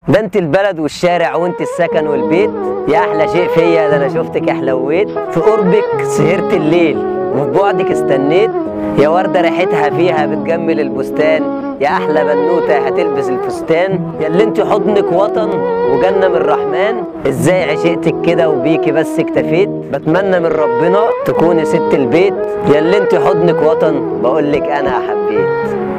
ده انت البلد والشارع وانت السكن والبيت يا احلى شيء فيا ده انا شفتك احلويت في قربك سهرت الليل وفي بعدك استنيت يا وردة ريحتها فيها بتجمل البستان يا احلى بنوتة هتلبس الفستان يا اللي انت حضنك وطن وجنة من الرحمن ازاي عشقتك كده وبيكي بس اكتفيت بتمنى من ربنا تكوني ست البيت يا اللي انت حضنك وطن بقولك انا حبيت